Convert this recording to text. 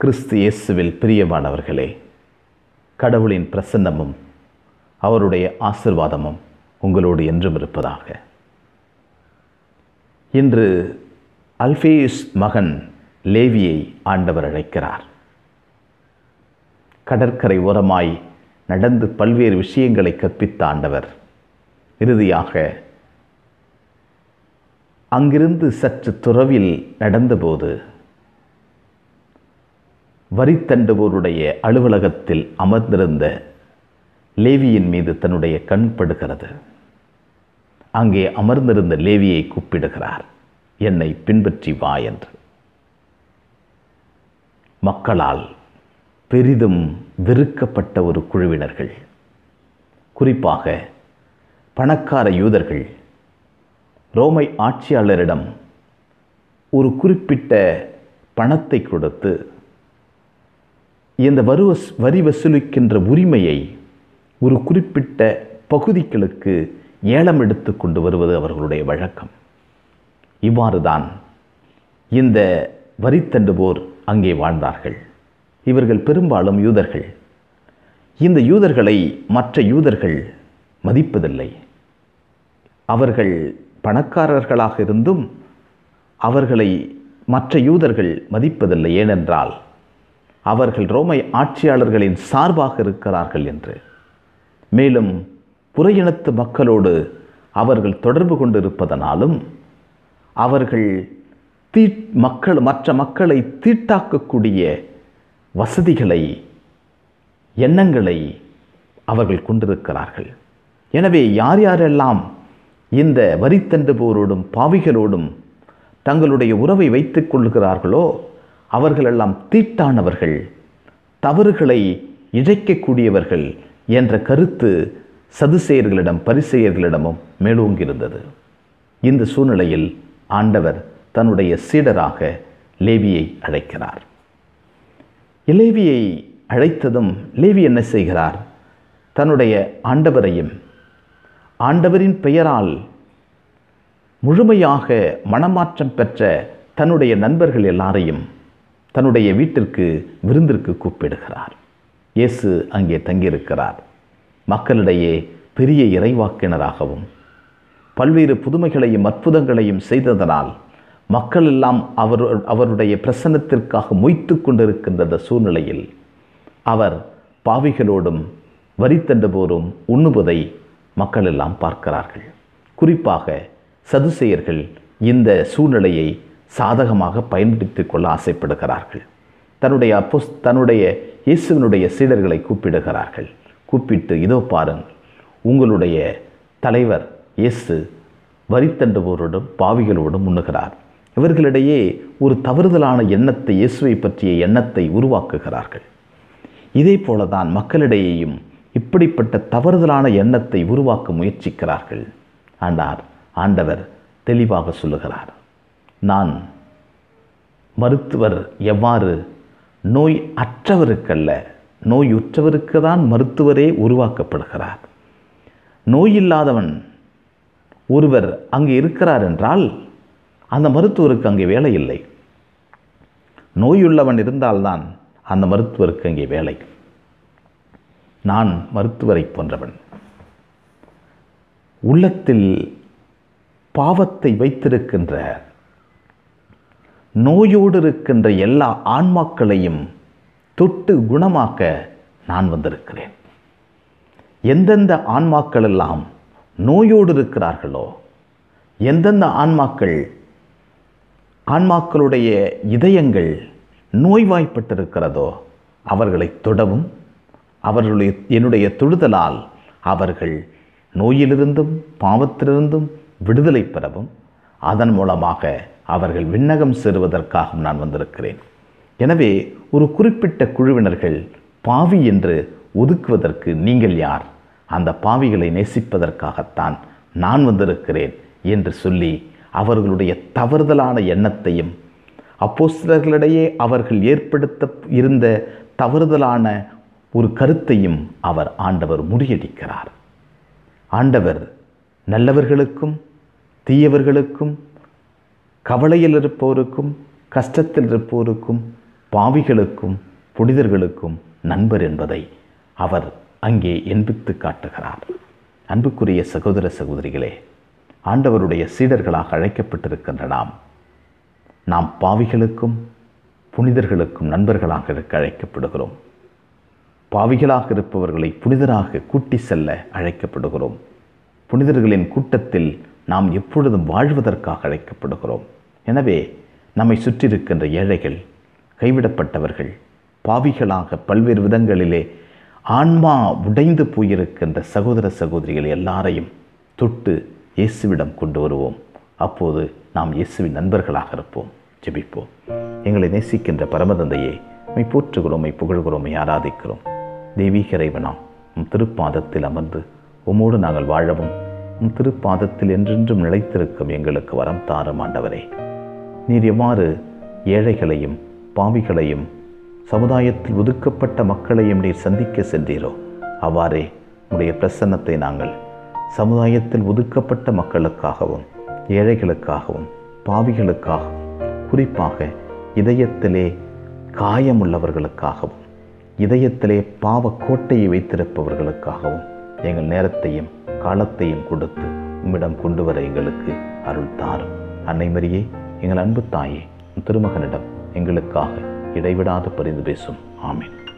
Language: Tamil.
கிறிஸ்து இயேசுவில் பிரியமானவர்களே கடவுளின் பிரசன்னமும் அவருடைய ஆசிர்வாதமும் உங்களோடு என்றும் இருப்பதாக இன்று அல்பேயுஸ் மகன் லேவியை ஆண்டவர் அழைக்கிறார் கடற்கரை ஓரமாய் நடந்து பல்வேறு விஷயங்களை கற்பித்த ஆண்டவர் இறுதியாக அங்கிருந்து சற்று துறவில் நடந்தபோது வரித்தண்டுவோருடைய அலுவலகத்தில் அமர்ந்திருந்த லேவியின் மீது தன்னுடைய கண் படுகிறது அங்கே அமர்ந்திருந்த லேவியை கூப்பிடுகிறார் என்னை பின்பற்றி வா என்று மக்களால் பெரிதும் வெறுக்கப்பட்ட ஒரு குழுவினர்கள் குறிப்பாக பணக்கார யூதர்கள் ரோமை ஆட்சியாளரிடம் ஒரு குறிப்பிட்ட பணத்தை கொடுத்து இந்த வரு வரி வசூலிக்கின்ற உரிமையை ஒரு குறிப்பிட்ட பகுதிகளுக்கு ஏலம் எடுத்து கொண்டு வருவது அவர்களுடைய வழக்கம் இவ்வாறு தான் இந்த வரித்தண்டுவோர் அங்கே வாழ்ந்தார்கள் இவர்கள் பெரும்பாலும் யூதர்கள் இந்த யூதர்களை மற்ற யூதர்கள் மதிப்பதில்லை அவர்கள் பணக்காரர்களாக இருந்தும் அவர்களை மற்ற யூதர்கள் மதிப்பதில்லை ஏனென்றால் அவர்கள் ரோமை ஆட்சியாளர்களின் சார்பாக இருக்கிறார்கள் என்று மேலும் புறையினத்து மக்களோடு அவர்கள் தொடர்பு கொண்டிருப்பதனாலும் அவர்கள் தீ மக்கள் மற்ற மக்களை தீட்டாக்கக்கூடிய வசதிகளை எண்ணங்களை அவர்கள் கொண்டிருக்கிறார்கள் எனவே யார் யாரெல்லாம் இந்த வரித்தண்டுபோரோடும் பாவிகளோடும் தங்களுடைய உறவை வைத்துக் கொள்கிறார்களோ அவர்களெல்லாம் தீட்டானவர்கள் தவறுகளை இழைக்கக்கூடியவர்கள் என்ற கருத்து சதுசேயர்களிடம் பரிசெயர்களிடமும் மேலோங்கியிருந்தது இந்த சூழ்நிலையில் ஆண்டவர் தன்னுடைய சீடராக லேவியை அழைக்கிறார் லேவியை அழைத்ததும் லேவி என்ன செய்கிறார் தன்னுடைய ஆண்டவரையும் ஆண்டவரின் பெயரால் முழுமையாக மனமாற்றம் பெற்ற தன்னுடைய நண்பர்கள் எல்லாரையும் தன்னுடைய வீட்டிற்கு விருந்திற்கு கூப்பிடுகிறார் இயேசு அங்கே தங்கியிருக்கிறார் மக்களிடையே பெரிய இறைவாக்கினராகவும் பல்வேறு புதுமைகளையும் அற்புதங்களையும் செய்ததனால் மக்கள் எல்லாம் அவர் அவருடைய பிரசன்னத்திற்காக மொய்த்து கொண்டிருக்கின்ற சூழ்நிலையில் அவர் பாவிகளோடும் வரித்தண்டுபோரும் உண்ணுவதை மக்கள் எல்லாம் பார்க்கிறார்கள் குறிப்பாக சதுசெயர்கள் இந்த சூழ்நிலையை சாதகமாக பயன்படுத்திக் கொள்ள ஆசைப்படுகிறார்கள் தன்னுடைய அப்போஸ் தன்னுடைய இயேசுவினுடைய சீடர்களை கூப்பிடுகிறார்கள் கூப்பிட்டு இதோ பாருங்கள் உங்களுடைய தலைவர் இயேசு வரித்தண்டுவோரோடும் பாவிகளோடும் உண்ணுகிறார் இவர்களிடையே ஒரு தவறுதலான எண்ணத்தை இயேசுவை பற்றிய எண்ணத்தை உருவாக்குகிறார்கள் இதே போலதான் மக்களிடையேயும் இப்படிப்பட்ட தவறுதலான எண்ணத்தை உருவாக்க முயற்சிக்கிறார்கள் ஆண்டார் ஆண்டவர் தெளிவாக சொல்லுகிறார் நான் மருத்துவர் எவ்வாறு நோய் அற்றவருக்கல்ல நோயுற்றவருக்கு தான் மருத்துவரே உருவாக்கப்படுகிறார் நோய் இல்லாதவன் ஒருவர் அங்கே இருக்கிறார் என்றால் அந்த மருத்துவருக்கு அங்கே வேலை இல்லை நோயுள்ளவன் இருந்தால்தான் அந்த மருத்துவருக்கு அங்கே வேலை நான் மருத்துவரை போன்றவன் உள்ளத்தில் பாவத்தை வைத்திருக்கின்ற நோயோடு இருக்கின்ற எல்லா ஆன்மாக்களையும் தொட்டு குணமாக்க நான் வந்திருக்கிறேன் எந்தெந்த ஆன்மாக்கள் எல்லாம் நோயோடு இருக்கிறார்களோ எந்தெந்த ஆன்மாக்கள் ஆன்மாக்களுடைய இதயங்கள் நோய்வாய்ப்பட்டிருக்கிறதோ அவர்களை தொடவும் அவர்களுடைய என்னுடைய தொழுதலால் அவர்கள் நோயிலிருந்தும் பாவத்திலிருந்தும் விடுதலை பெறவும் அதன் மூலமாக அவர்கள் விண்ணகம் சேருவதற்காகவும் நான் வந்திருக்கிறேன் எனவே ஒரு குறிப்பிட்ட குழுவினர்கள் பாவி என்று ஒதுக்குவதற்கு நீங்கள் யார் அந்த பாவிகளை நேசிப்பதற்காகத்தான் நான் வந்திருக்கிறேன் என்று சொல்லி அவர்களுடைய தவறுதலான எண்ணத்தையும் அப்போஸ்தலர்களிடையே அவர்கள் ஏற்படுத்த இருந்த தவறுதலான ஒரு கருத்தையும் அவர் ஆண்டவர் முறியடிக்கிறார் ஆண்டவர் நல்லவர்களுக்கும் தீயவர்களுக்கும் கவலையில் இருப்போருக்கும் கஷ்டத்தில் இருப்போருக்கும் பாவிகளுக்கும் புனிதர்களுக்கும் நண்பர் என்பதை அவர் அங்கே எண்பித்து காட்டுகிறார் அன்புக்குரிய சகோதர சகோதரிகளே ஆண்டவருடைய சீடர்களாக அழைக்கப்பட்டிருக்கின்ற நாம் நாம் பாவிகளுக்கும் புனிதர்களுக்கும் நண்பர்களாக இருக்க அழைக்கப்படுகிறோம் பாவிகளாக இருப்பவர்களை புனிதராக கூட்டி செல்ல அழைக்கப்படுகிறோம் புனிதர்களின் கூட்டத்தில் நாம் எப்பொழுதும் வாழ்வதற்காக அழைக்கப்படுகிறோம் எனவே நம்மை சுற்றியிருக்கின்ற ஏழைகள் கைவிடப்பட்டவர்கள் பாவிகளாக பல்வேறு விதங்களிலே ஆன்மா உடைந்து போயிருக்கின்ற சகோதர சகோதரிகள் எல்லாரையும் தொட்டு இயேசுவிடம் கொண்டு வருவோம் அப்போது நாம் இயேசுவின் நண்பர்களாக இருப்போம் ஜெபிப்போம் எங்களை நேசிக்கின்ற பரமதந்தையே மை போற்றுகிறோம் மை புகழ்கிறோம் மை ஆராதிக்கிறோம் தெய்வீக இறைவனாம் உம் திருப்பாதத்தில் அமர்ந்து உமோடு நாங்கள் வாழவும் உம் திருப்பாதத்தில் என்றென்றும் நிலைத்திருக்கும் எங்களுக்கு வரம் தாரும் ஆண்டவரே நீர் எவ்வாறு ஏழைகளையும் பாவிகளையும் சமுதாயத்தில் ஒதுக்கப்பட்ட மக்களையும் நீர் சந்திக்க சென்றீரோ அவ்வாறே உடைய பிரசன்னத்தை நாங்கள் சமுதாயத்தில் ஒதுக்கப்பட்ட மக்களுக்காகவும் ஏழைகளுக்காகவும் பாவிகளுக்காகவும் குறிப்பாக இதயத்திலே காயமுள்ளவர்களுக்காகவும் இதயத்திலே பாவ கோட்டையை வைத்திருப்பவர்களுக்காகவும் எங்கள் நேரத்தையும் காலத்தையும் கொடுத்து உம்மிடம் கொண்டு வர எங்களுக்கு அருள் தாரும் அன்னை மரியே எங்கள் அன்பு தாயே உம் திருமகனிடம் எங்களுக்காக இடைவிடாது பரிந்து பேசும் ஆமென்